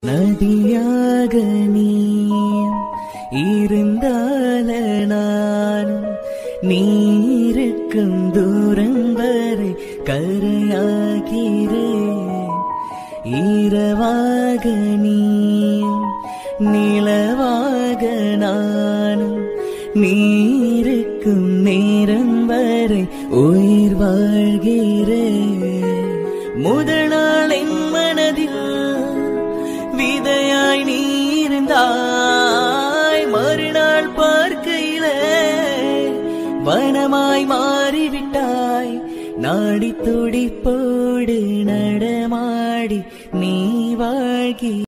நதியாக நீ இருந்தால நானும் நீருக்கும் தூரம் வரை கரையாகிறேன் இரவாக நீ நிலவாக நானும் நீருக்கும் நேரம் வரை உயிர் வாழ்கிறேன் முதல் நாள் என் மனதில் விதையாய் நீ இருந்தாய் மறுநாள் பார்க்கையிலே வனமாய் மாறிவிட்டாய் நாடி துடிப்போடு நடமாடி நீ வாழ்கி